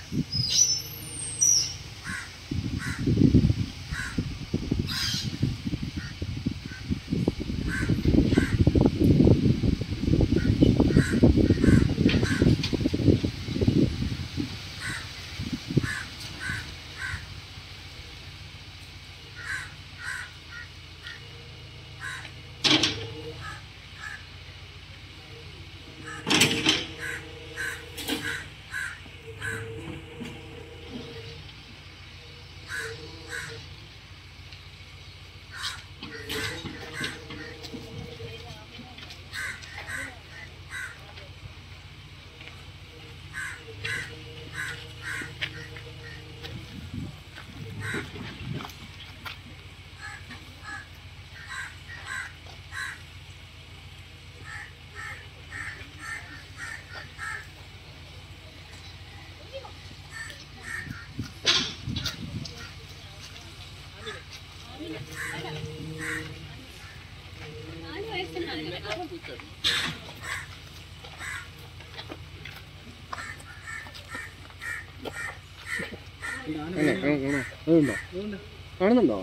കാണോ കാണോ കാണോ അതുണ്ടോ കാണുന്നുണ്ടോ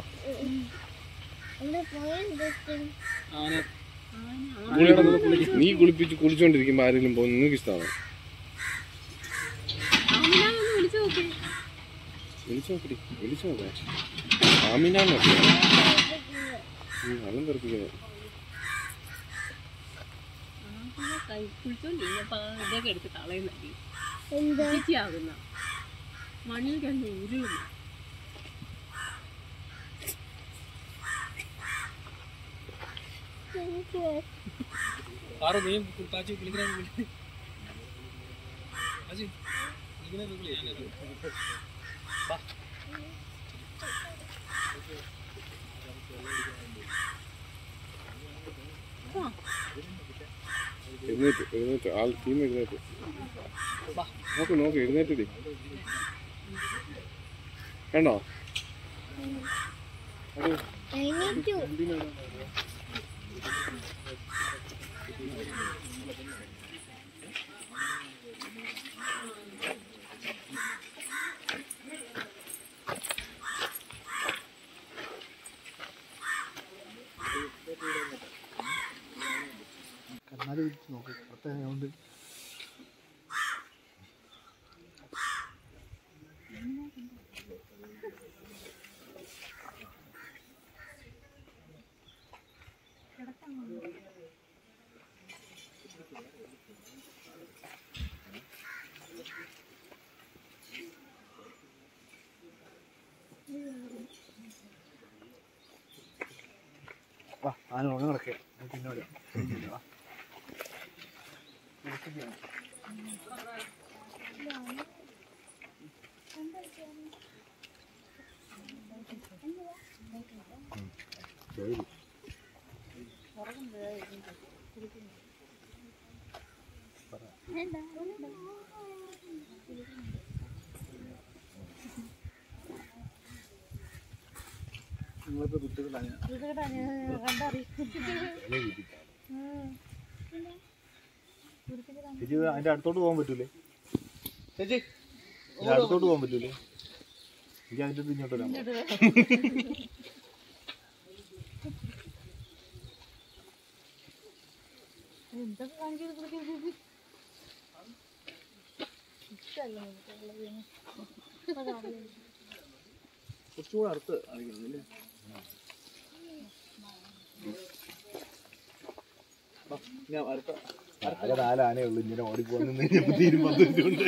നീ കുളിപ്പിച്ച് കുളിച്ചോണ്ടിരിക്കുമ്പോ ആരെങ്കിലും പോകുന്നു നിനക്ക് ഇഷ്ടമാണോ വിളിച്ചു നോക്കടി വിളിച്ചു നോക്കാം ആമിനാന്നോ വെള്ളം തെറിപ്പിക്കുന്നത് കുളിച്ചോണ്ടിരുന്നപ്പോ ഇതൊക്കെ എടുത്ത് കളയുന്നടി എന്താ ചേച്ചിയാകുന്ന മണ്ണിൽ കിടന്ന് ഉരുളുന്നു എനിക്ക് പാറു നീ പാച്ചി കുളിക്കാൻ പാച്ചി കുളിക്കണേ കുളി എഴുന്നേറ്റ് എഴുന്നേറ്റ് ആൾ ടീം എഴുന്നേറ്റ് നോക്ക് നോക്ക് എഴുന്നേറ്റടി കണ്ടോ എണീറ്റു കണ്ണാടി പിടിച്ച് നോക്ക് പുറത്തെ കൊണ്ട് വാ ആന ഉറങ്ങി കിടക്കുക പിന്നെ വരാം വാ. നിങ്ങളിപ്പോ കുട്ടികളാണ് ചേച്ചി ഇത് അതിന്റെ അടുത്തോട്ട് പോകാൻ പറ്റൂലേ ചേച്ചി ഇതിന്റെ അടുത്തോട്ട് പോകാൻ പറ്റൂലേ എനിക്ക് അതിന്റെ അടുത്ത് ഇങ്ങോട്ട് വരാം എന്തൊക്കെ കാണിച്ചു കുറച്ചുകൂടെ അടുത്ത് കാണിക്കുന്നില്ലേ ഞാൻ അടുത്ത ആകെ നാല് ആനയേ ഉള്ളൂ ഇങ്ങനെ ഓടിപ്പോന്ന് തീരും പന്ത്രണ്ട്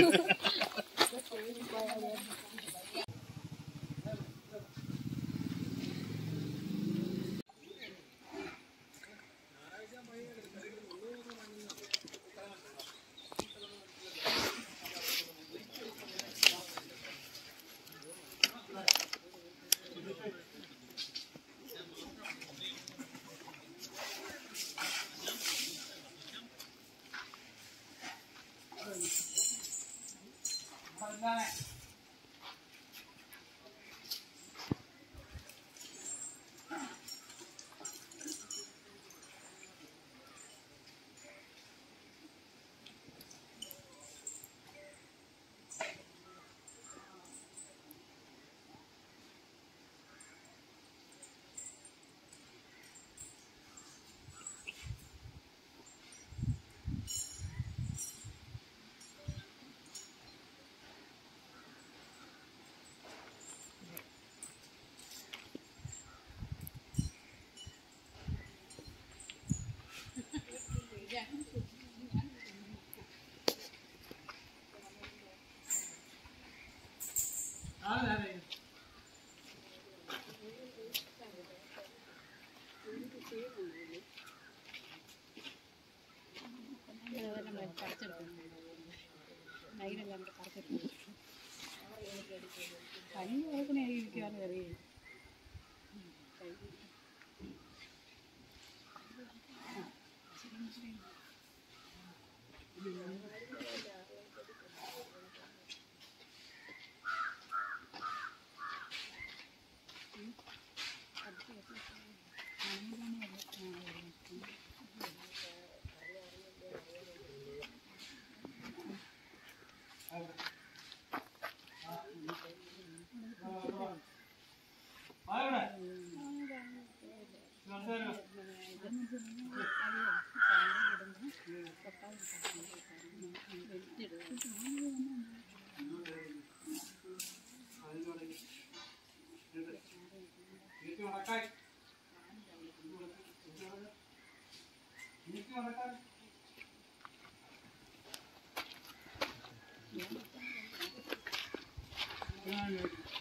കഞ്ഞി കൊടുക്കണേ ഇരിക്കാറ് അറിയും ആ